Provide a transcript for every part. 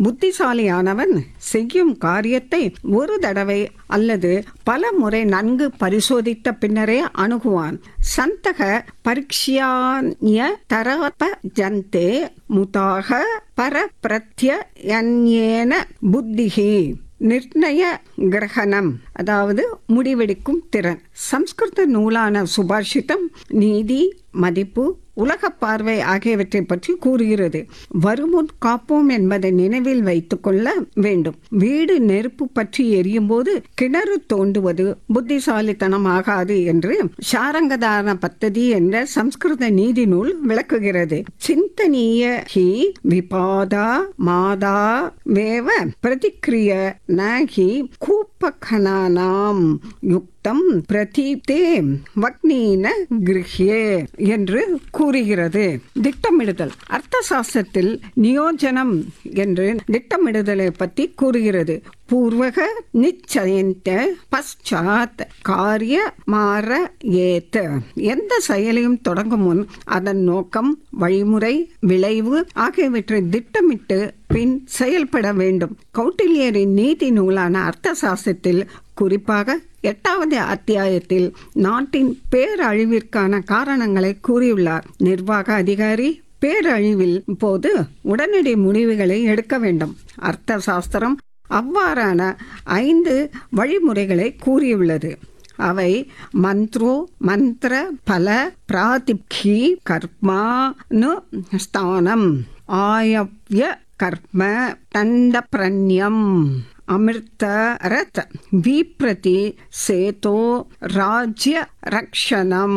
புத்திசாலியானவன் செய்யும் காரியத்தை ஒரு தடவை அல்லது பல முறை நன்கு பரிசோதித்த பின்னரே அணுகுவான் சந்தக பரீட்சியான்ய தரப ஜந்தே முதாக பரப்பிரத்யன்யேன புத்திகி நிர்ணய கிரகணம் அதாவது முடிவெடுக்கும் திறன் சம்ஸ்கிருத நூலான சுபாஷிதம் நீதி மதிப்பு உலக பார்வை ஆகியவற்றை பற்றி கூறுகிறது வருமுன் காப்போம் என்பதை நினைவில் வைத்துக் கொள்ள வேண்டும் வீடு நெருப்பு பற்றி எரியும் போது கிணறு தோண்டுவது புத்திசாலித்தனம் ஆகாது என்று சாரங்கதான பத்ததி என்ற சம்ஸ்கிருத நீதி நூல் விளக்குகிறது சிந்தனீய ஹி விபாதா மாதா வேவ பிரதிக்ரிய நகி கூப்பகனானாம் யுக்தம் பிரதீப்தே வக்னீன கிரஹ்யே என்று கூறுகிறது திட்டமிடுதல் அர்த்த சாஸ்திரத்தில் நியோஜனம் என்று திட்டமிடுதலை பற்றி கூறுகிறது பூர்வக நிச்சயந்த பశ్చాத் காரிய மாற ஏத்த எந்த செயலையும் தொடங்கும் முன் அதன் நோக்கம் வழிமுறை விளைவு ஆகியவற்றை திட்டமிட்டு பின் செயல்பட வேண்டும் கௌட்டில்யரின் நீதி நூலான அர்த்த சாஸ்திரத்தில் குறிப்பாக எட்டாவது அத்தியாயத்தில் நாட்டின் பேரழிவிற்கான காரணங்களை கூறியுள்ளார் நிர்வாக அதிகாரி பேரழிவில் போது உடனடி முடிவுகளை எடுக்க வேண்டும் அர்த்த சாஸ்திரம் அவ்வாறான ஐந்து வழிமுறைகளை கூறியுள்ளது அவை மந்த்ரோ மந்திர பல பிராதிப்கி கர்மானு ஸ்தானம் ஆயவ்ய கர்ம தண்ட பிரண்யம் அமிர்தரத் விப்ரதி சேதோ ராஜ்ய ரக்ஷணம்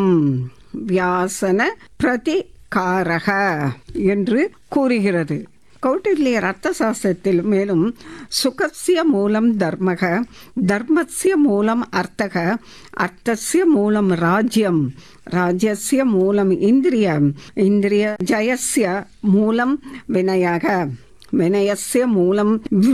வியாசன பிரதிகாரக என்று கூறுகிறது கௌட்டில்யர் அர்த்த சாஸ்திரத்தில் மேலும் சுகசிய மூலம் தர்மக தர்மசிய மூலம் அர்த்தக அர்த்தசிய மூலம் ராஜ்யம் ராஜ்யசிய மூலம் இந்திரியம் இந்திரிய ஜயசிய மூலம் வினயக வினயஸ்ய மூலம்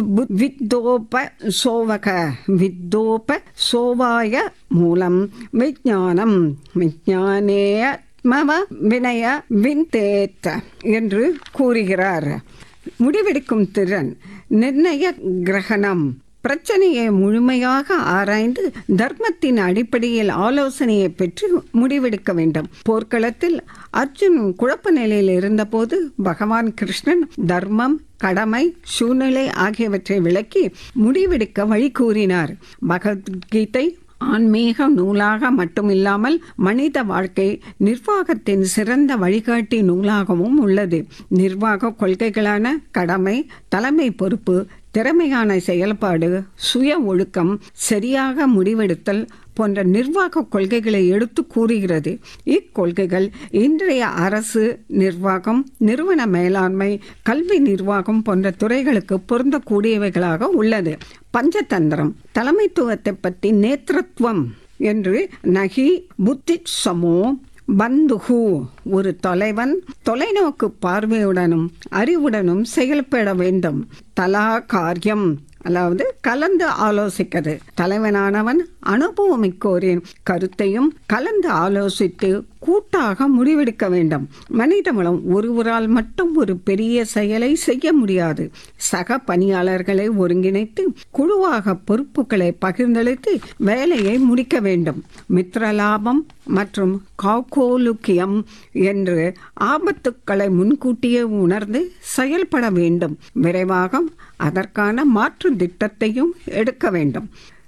வித்தோப சோவக வித்தோப சோவாய மூலம் விஜானம் விஜானேய மவ வினய விந்தேத்த என்று கூறுகிறார் முடிவெடுக்கும் திறன் நிர்ணய கிரகணம் பிரச்சனையை முழுமையாக ஆராய்ந்து தர்மத்தின் அடிப்படையில் ஆலோசனையை பெற்று முடிவெடுக்க வேண்டும் போர்க்களத்தில் அர்ஜுன் குழப்ப நிலையில் இருந்தபோது பகவான் கிருஷ்ணன் தர்மம் கடமை சூழ்நிலை ஆகியவற்றை விளக்கி முடிவெடுக்க வழி கூறினார் பகவத்கீதை ஆன்மீக நூலாக மட்டுமில்லாமல் மனித வாழ்க்கை நிர்வாகத்தின் சிறந்த வழிகாட்டி நூலாகவும் உள்ளது நிர்வாக கொள்கைகளான கடமை தலைமை பொறுப்பு திறமையான செயல்பாடு சுய ஒழுக்கம் சரியாக முடிவெடுத்தல் போன்ற நிர்வாக கொள்கைகளை எடுத்து கூறுகிறது இக்கொள்கைகள் இன்றைய அரசு நிர்வாகம் நிறுவன மேலாண்மை கல்வி நிர்வாகம் போன்ற துறைகளுக்கு பொருந்தக்கூடியவைகளாக உள்ளது பஞ்சதந்திரம் தலைமைத்துவத்தை பற்றி நேத்திரத்துவம் என்று நகி புத்தி சமோ பந்துகு ஒரு தொலைவன் தொலைநோக்கு பார்வையுடனும் அறிவுடனும் செயல்பட வேண்டும் தலா காரியம் அதாவது கலந்து ஆலோசிக்கிறது தலைவனானவன் அனுபவமிக்கோரின் கருத்தையும் கலந்து ஆலோசித்து கூட்டாக முடிவெடுக்க வேண்டும் மனித மூலம் ஒருவரால் மட்டும் ஒரு பெரிய செயலை செய்ய முடியாது சக பணியாளர்களை ஒருங்கிணைத்து குழுவாக பொறுப்புகளை பகிர்ந்தளித்து வேலையை முடிக்க வேண்டும் மித்ரலாபம் மற்றும் காக்கோலுக்கியம் என்று ஆபத்துக்களை முன்கூட்டியே உணர்ந்து செயல்பட வேண்டும் விரைவாக அதற்கான மாற்று திட்டத்தையும் எடுக்க வேண்டும்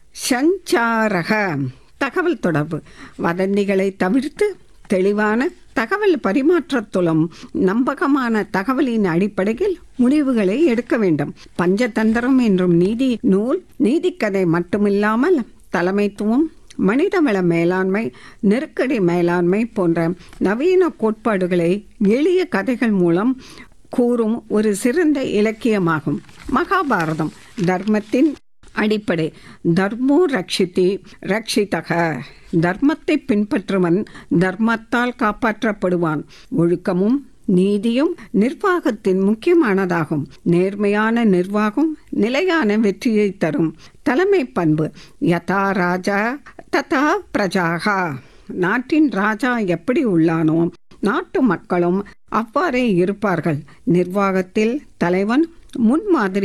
சஞ்சாரக தகவல் தொடர்பு வதந்திகளை தவிர்த்து தெளிவான தகவல் பரிமாற்றத்துலம் நம்பகமான தகவலின் அடிப்படையில் முடிவுகளை எடுக்க வேண்டும் பஞ்சதந்திரம் என்றும் நீதி நூல் நீதிக்கதை மட்டுமில்லாமல் தலைமைத்துவம் மனிதவள மேலாண்மை நெருக்கடி மேலாண்மை போன்ற நவீன கோட்பாடுகளை எளிய கதைகள் மூலம் கூறும் ஒரு சிறந்த இலக்கியமாகும் மகாபாரதம் தர்மத்தின் அடிப்படை தர்மோ ரக்ஷிதி ரக்ஷிதக தர்மத்தை பின்பற்றுவன் தர்மத்தால் காப்பாற்றப்படுவான் ஒழுக்கமும் நீதியும் நிர்வாகத்தின் முக்கியமானதாகும் நேர்மையான நிர்வாகம் நிலையான வெற்றியை தரும் தலைமை பண்பு யதா ராஜா ததா பிரஜாகா நாட்டின் ராஜா எப்படி உள்ளானோ நாட்டு மக்களும் அவ்வாறே இருப்பார்கள் நிர்வாகத்தில் தலைவன் முன்மாதிரி